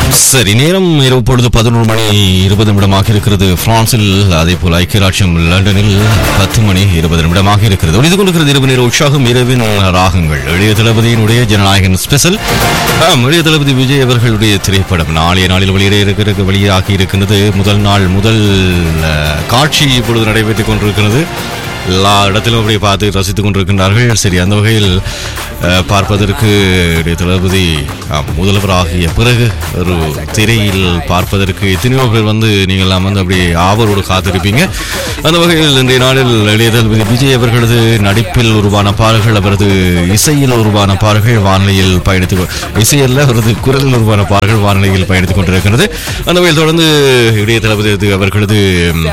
சரி நேரம் இரவு பொழுது பதினோரு மணி இருபது நிமிடமாக இருக்கிறது பிரான்சில் அதே போல் ஐக்கிய ராட்சியம் லண்டனில் பத்து மணி இருபது நிமிடமாக இருக்கிறது ஒளிந்து கொண்டிருக்கிறது இரவு நேர உற்சாகம் இரவின் ராகங்கள் இளைய தளபதியினுடைய ஜனநாயகன் ஸ்பெஷல் ஆம், இளைய தளபதி விஜய் அவர்களுடைய திரைப்படம் நாளைய நாளில் வெளியிட இருக்கிற வெளியாகி இருக்கின்றது முதல் நாள் முதல் அஹ், காட்சி இப்பொழுது நடைபெற்றுக் கொண்டிருக்கிறது எல்லா இடத்திலும் அப்படி பார்த்து ரசித்துக் கொண்டிருக்கின்றார்கள் சரி அந்த வகையில் அஹ், பார்ப்பதற்கு இடைய தளபதி ஆம், முதல்வராகிய பிறகு ஒரு திரையில் பார்ப்பதற்கு எத்தனையோ பேர் வந்து நீங்கள் எல்லாம் வந்து அப்படி ஆவலோடு காத்திருப்பீங்க அந்த வகையில் இன்றைய நாளில் இளைய தளபதி விஜய் அவர்களது நடிப்பில் உருவான பாடல்கள் அவரது இசையில் உருவான பாடல்கள் வானிலையில் பயணித்து கொ- இசையல்ல அவரது குரலில் உருவான பாடல்கள் வானிலையில் பயணித்துக் கொண்டிருக்கிறது அந்த வகையில் தொடர்ந்து இளைய தளபதி அவர்களது ம்,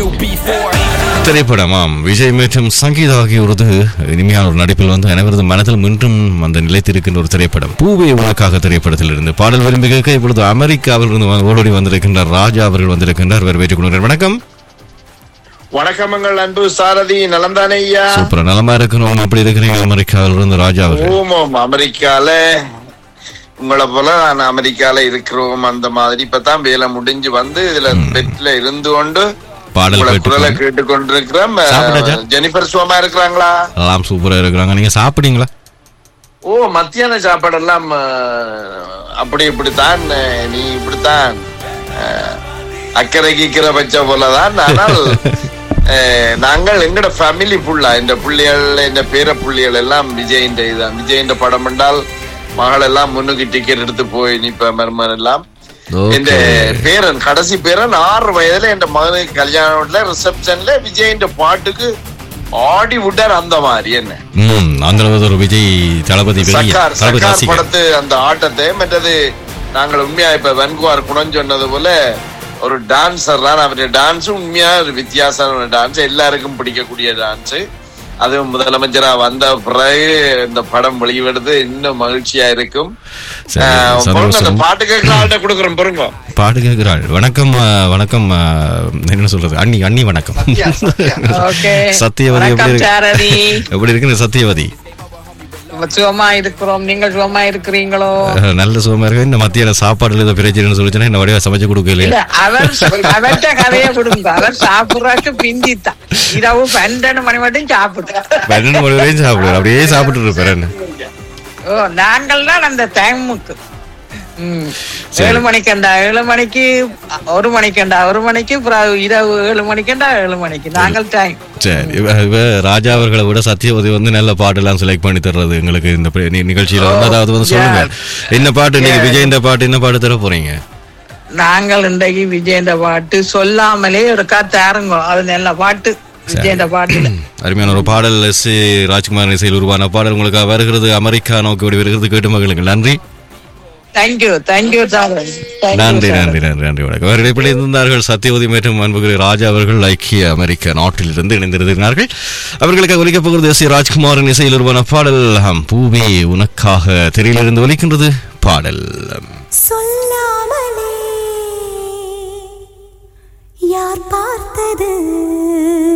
திரைப்படமாம் விஜய் மற்றும் சங்கீதா ஆகியோரது இனிமையான ஒரு நடிப்பில் வந்து அனைவரது மனதில் மீண்டும் அந்த நிலைத்திருக்கின்ற ஒரு திரைப்படம் பூவே உனக்காக திரைப்படத்தில் இருந்து பாடல் விரும்பி கேட்க இப்பொழுது அமெரிக்காவில் இருந்து வ- ஓடோடி வந்திருக்கின்றார் ராஜா அவர்கள் வந்திருக்கின்றார் வரவேற்றுக் கொள்கிறேன் வணக்கம் வணக்கமங்கள் அன்பு சாரதி நலம்தானே ஐயா சூப்பரா நலமா இருக்கணும் அப்படி இருக்கிறீங்க அமெரிக்காவில் இருந்து ராஜா அவர்கள் ஓமம் அமெரிக்கால உங்களை போல நான் அமெரிக்கால இருக்கிறோம் அந்த மாதிரி இப்பதான் வேலை முடிஞ்சு வந்து இதுல பெட்ல இருந்து கொண்டு பாடல் உங்களை குரலை கேட்டு கேட்டுக்கொண்டிருக்கிறோம் சாப்பிட்டாச்சா? ஜெனிஃபர் சுகமா இருக்கிறாங்களா எல்லாம் சூப்பரா இருக்கிறாங்க நீங்க சாப்பிட்டீங்களா ஓ மத்தியான சாப்பாடெல்லாம் அஹ், அப்படி இப்படித்தான் அஹ், நீ இப்படித்தான் அஹ், அக்கறை கீக்கிற பச்சை போலதான் ஆனால் அஹ், நாங்கள் எங்கட ஃபேமிலி ஃபுல்லா இந்த புள்ளிகள் இந்த பேர புள்ளிகள் எல்லாம் விஜயின் இதுதான் விஜயின் படம் என்றால் மகள் எல்லாம் முன்னுக்கு டிக்கெட் எடுத்து போய் நிப்ப மருமன் எல்லாம் இந்த பேரன் கடைசி பேரன் ஆறு வயதுல என் மகனுக்கு கல்யாணம்ல ரிசப்ஷன்ல விஜயின் பாட்டுக்கு ஆடி விட்டார் அந்த மாதிரி என்ன ம் அந்த அளவு ஒரு விஜய் தளபதி பெரிய சர்க்கார் தளபதி சர்க்கார் ரசிகர் படத்து அந்த ஆட்டத்தை மற்றது நாங்கள் உண்மையா இப்ப வென்குவார் குணம் சொன்னது போல ஒரு டான்சர் தான் அவருடைய டான்ஸ் உண்மையா ஒரு வித்தியாசமான டான்ஸ் எல்லாருக்கும் பிடிக்கக்கூடிய டான்ஸ் அதுவும் முதலமைச்சரா வந்த பிறகு இந்த படம் வெளியிடுறது இன்னும் மகிழ்ச்சியா இருக்கும் சரி, ஆஹ், பொறுங்க, அந்த சந்தோஷம் பாட்டு கேட்கறாள்கிட்ட கொடுக்குறோம் பொறுங்க பாடு கேட்கிறாள் வணக்கம் அஹ், வணக்கம் அஹ், என்ன சொல்றது அண்ணி அண்ணி வணக்கம் ஓகே சத்தியவதி எப்படி வணக்கம் இருக்கு சாரதி எப்படி இருக்கு சத்தியவதி சுகமா இருக்கிறோம் நீங்கள் சுகமா இருக்கிறீங்களோ அஹ், நல்ல சுகமா இருக்கு இந்த மத்தியான சாப்பாடுல ஏதோ பிரச்சனைன்னு சொல்லிச்சுன்னா என்ன வடிவா சமைச்சு கொடுக்கல இல்ல அவர் அவர்கிட்ட கதையை கொடுங்க அவர் சாப்பிடுறாக்கு பிந்தித்தான் இரவு பன்னெண்டு மணி மட்டும் சாப்பிடு பன்னெண்டு மணி வரையும் சாப்பிடுவார் அப்படியே சாப்பிட்டு இருப்பாரு என்ன ஓ நாங்கள் தான் அந்த டைமுக்கு ம். சரி. ஏழு மணிக்கண்டா ஏழு மணிக்கு ஒரு மணிக்கண்டா ஒரு மணிக்கு அப்புறம் இரவு ஏழு மணிக்கண்டா ஏழு மணிக்கு நாங்கள் டைம் சரி இவ இவ ராஜா அவர்களை விட சத்தியவதி வந்து நல்ல பாட்டெல்லாம் செலக்ட் பண்ணி தர்றது எங்களுக்கு இந்த ப- நி- நிகழ்ச்சியில வந்து அதாவது வந்து சொல்லுங்க என்ன பாட்டு நீங்க விஜய் இந்த பாட்டு என்ன பாட்டு தர போறீங்க நாங்கள் இன்றைக்கு விஜயந்த பாட்டு சொல்லாமலே இருக்கா தாருங்க அது நல்ல பாட்டு விஜயந்த பாட்டுல அருமையான ஒரு பாடல் எஸ் ஏ ராஜ்குமார் இசையில் உருவான பாடல் உங்களுக்கு வருகிறது அமெரிக்கா நோக்கி ஓடி வருகிறது கேட்டு மகளுங்க நன்றி தேங்க்யூ தேங்க்யூ சார் நன்றி நன்றி நன்றி நன்றி வணக்கம் அவர்கள் இப்படி இருந்தார்கள் சத்தியவதி மற்றும் அன்புகிற ராஜா அவர்கள் ஐக்கிய அமெரிக்க நாட்டில் இருந்து இணைந்திருந்தார்கள் அவர்களுக்கு ஒலிக்கப் போகிறது எஸ் ஏ ராஜ்குமாரின் இசையில் உருவான பாடல் ஹம், பூவே உனக்காக திரையிலிருந்து ஒலிக்கின்றது பாடல் சொல்லாமலே யார் பார்த்தது